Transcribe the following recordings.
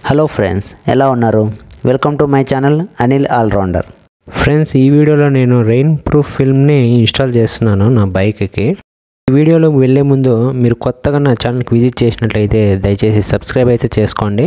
hello friends ఎలా ఉన్నారు welcome to my channel Anil allrounder friends ఈ వీడియోలో నేను రెయిన్ ప్రూఫ్ ఫిల్మ్ని ఇన్స్టాల్ చేస్తున్నాను నా బైక్కి ఈ వీడియోలో వెళ్ళే ముందు మీరు కొత్తగా నా ఛానల్కి విజిట్ చేసినట్లయితే దయచేసి సబ్స్క్రైబ్ అయితే చేసుకోండి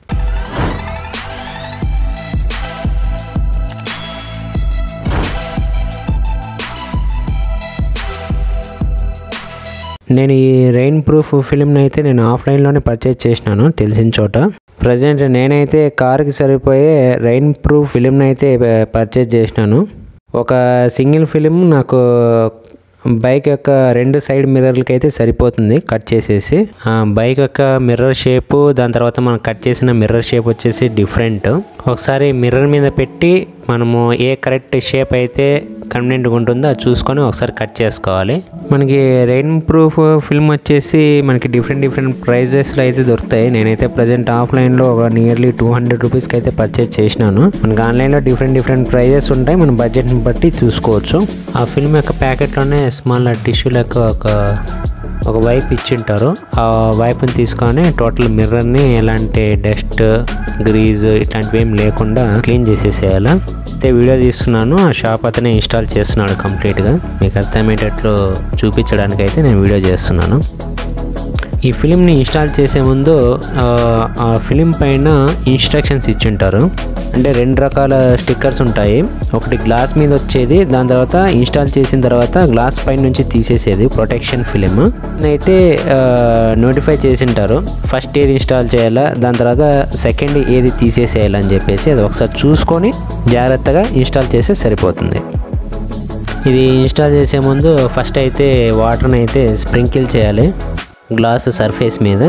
నేను ఈ రెయిన్ ప్రూఫ్ ఫిల్మ్ని అయితే నేను ఆఫ్లైన్లోనే పర్చేజ్ చేసినాను తెలిసిన చోట ప్రజెంట్ నేనైతే కార్కి సరిపోయే రెయిన్ ప్రూఫ్ ఫిలింని అయితే పర్చేజ్ చేసినాను ఒక సింగిల్ ఫిలిం నాకు బైక్ యొక్క రెండు సైడ్ మిర్రర్లకి అయితే సరిపోతుంది కట్ చేసేసి ఆ బైక్ యొక్క మిర్రర్ షేపు దాని తర్వాత మనం కట్ చేసిన మిర్రర్ షేప్ వచ్చేసి డిఫరెంట్ ఒకసారి మిర్రర్ మీద పెట్టి మనము ఏ కరెక్ట్ షేప్ అయితే కన్వీనియంట్గా ఉంటుందో అది చూసుకొని ఒకసారి కట్ చేసుకోవాలి మనకి రెయిన్ ప్రూఫ్ ఫిల్మ్ వచ్చేసి మనకి డిఫరెంట్ డిఫరెంట్ ప్రైజెస్లో అయితే దొరుకుతాయి నేనైతే ప్రజెంట్ ఆఫ్లైన్లో ఒక నియర్లీ టూ హండ్రెడ్ రూపీస్కి అయితే పర్చేస్ చేసినాను మనకి ఆన్లైన్లో డిఫరెంట్ డిఫరెంట్ ప్రైజెస్ ఉంటాయి మన బడ్జెట్ని బట్టి చూసుకోవచ్చు ఆ ఫిల్మ్ యొక్క ప్యాకెట్లోనే స్మాల్ టిష్యూ లెక్క ఒక ఒక వైప్ ఇచ్చింటారు ఆ వైప్ని తీసుకొని టోటల్ మిర్రర్ని ఎలాంటి డస్ట్ గ్రీజ్ ఇట్లాంటివి ఏం లేకుండా క్లీన్ చేసేసేయాలి అయితే వీడియో తీస్తున్నాను ఆ షాప్ అతనే ఇన్స్టాల్ చేస్తున్నాడు కంప్లీట్గా మీకు అర్థమయ్యేటట్లు చూపించడానికి అయితే నేను వీడియో చేస్తున్నాను ఈ ఫిలింని ఇన్స్టాల్ చేసే ముందు ఆ, ఆ ఫిలిం పైన ఇన్స్ట్రక్షన్స్ ఇచ్చింటారు అంటే రెండు రకాల స్టిక్కర్స్ ఉంటాయి ఒకటి గ్లాస్ మీద వచ్చేది దాని తర్వాత ఇన్స్టాల్ చేసిన తర్వాత గ్లాస్ పైన నుంచి తీసేసేది ప్రొటెక్షన్ ఫిలిం అయితే నోటిఫై చేసింటారు ఫస్ట్ ఏది ఇన్స్టాల్ చేయాలా దాని తర్వాత సెకండ్ ఏది తీసేసేయాలని చెప్పేసి అది ఒకసారి చూసుకొని జాగ్రత్తగా ఇన్స్టాల్ చేస్తే సరిపోతుంది ఇది ఇన్స్టాల్ చేసే ముందు ఫస్ట్ అయితే వాటర్ని అయితే స్ప్రింకిల్ చేయాలి గ్లాస్ సర్ఫేస్ మీద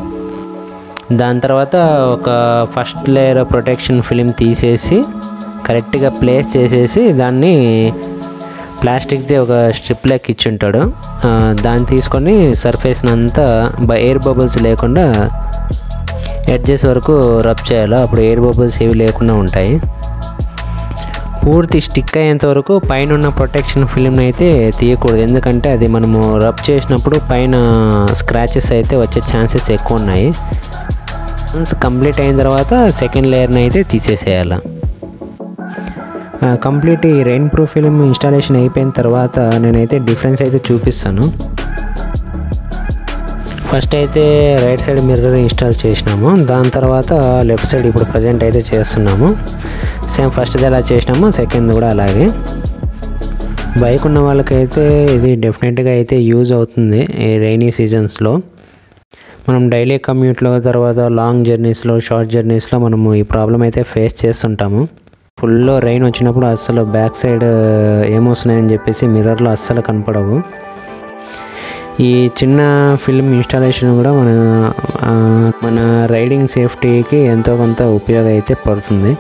దాని తర్వాత ఒక ఫస్ట్ లేయర్ ప్రొటెక్షన్ ఫిలిం తీసేసి కరెక్ట్గా ప్లేస్ చేసేసి దాన్ని ప్లాస్టిక్ది ఒక స్ట్రిప్ లెక్క ఇచ్చుంటాడు ఆ, దాన్ని తీసుకొని సర్ఫేస్ని అంతా ఎయిర్ బబుల్స్ లేకుండా ఎడ్జెస్ వరకు రబ్ చేయాలి అప్పుడు ఎయిర్ బబుల్స్ ఏవి లేకుండా ఉంటాయి పూర్తి స్టిక్ అయ్యేంత వరకు పైన ఉన్న ప్రొటెక్షన్ ఫిలింని అయితే తీయకూడదు ఎందుకంటే అది మనము రబ్ చేసినప్పుడు పైన స్క్రాచెస్ అయితే వచ్చే ఛాన్సెస్ ఎక్కువ ఉన్నాయి వన్స్ కంప్లీట్ అయిన తర్వాత సెకండ్ లేయర్ని అయితే తీసేసేయాలి కంప్లీట్ ఈ రెయిన్ ప్రూఫ్ ఫిలిం ఇన్స్టాలేషన్ అయిపోయిన తర్వాత నేనైతే డిఫరెన్స్ అయితే చూపిస్తాను ఫస్ట్ అయితే రైట్ సైడ్ మిర్రర్ ఇన్స్టాల్ చేసినాము దాని తర్వాత లెఫ్ట్ సైడ్ ఇప్పుడు ప్రజెంట్ అయితే చేస్తున్నాము సేమ్ ఫస్ట్ది ఎలా చేసినామో సెకండ్ కూడా అలాగే బైక్ ఉన్న వాళ్ళకైతే ఇది డెఫినెట్గా అయితే యూజ్ అవుతుంది ఈ రైనీ సీజన్స్లో మనం డైలీ కమ్యూట్లో తర్వాత లాంగ్ జర్నీస్లో షార్ట్ జర్నీస్లో మనము ఈ ప్రాబ్లం అయితే ఫేస్ చేస్తుంటాము ఫుల్ రైన్ వచ్చినప్పుడు అస్సలు బ్యాక్ సైడ్ ఏమొస్తున్నాయని చెప్పేసి మిర్రర్లో అస్సలు కనపడవు ఈ చిన్న ఫిల్మ్ ఇన్స్టాలేషన్ కూడా మన ఆ, మన రైడింగ్ సేఫ్టీకి ఎంతో కొంత ఉపయోగం అయితే పడుతుంది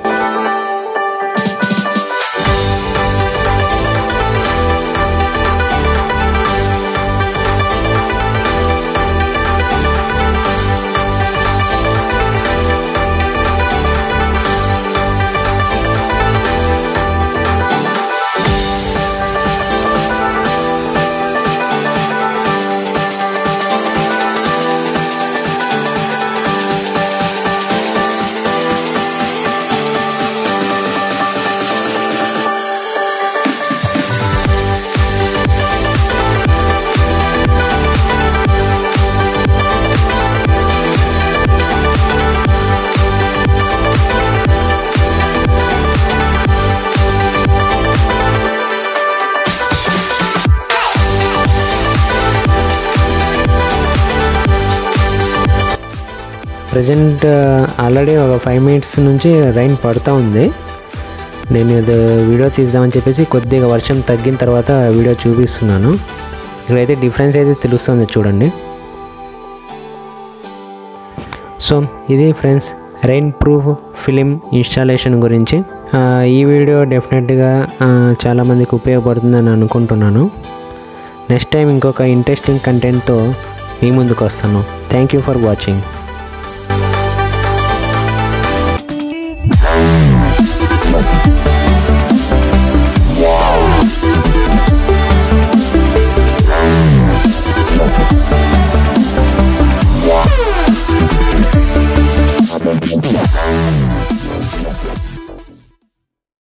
ప్రజెంట్ ఆల్రెడీ ఒక ఫైవ్ మినిట్స్ నుంచి రైన్ పడుతూ ఉంది నేను ఇది వీడియో తీద్దామని చెప్పేసి కొద్దిగా వర్షం తగ్గిన తర్వాత వీడియో చూపిస్తున్నాను ఇక్కడైతే డిఫరెన్స్ అయితే తెలుస్తుంది చూడండి సో ఇది friends rainproof film installation గురించి ఆ, ఈ వీడియో డెఫినెట్గా ఆ, చాలామందికి ఉపయోగపడుతుందని అనుకుంటున్నాను నెక్స్ట్ టైం ఇంకొక ఇంట్రెస్టింగ్ కంటెంట్తో మీ ముందుకు వస్తాను థ్యాంక్ యూ ఫర్ వాచింగ్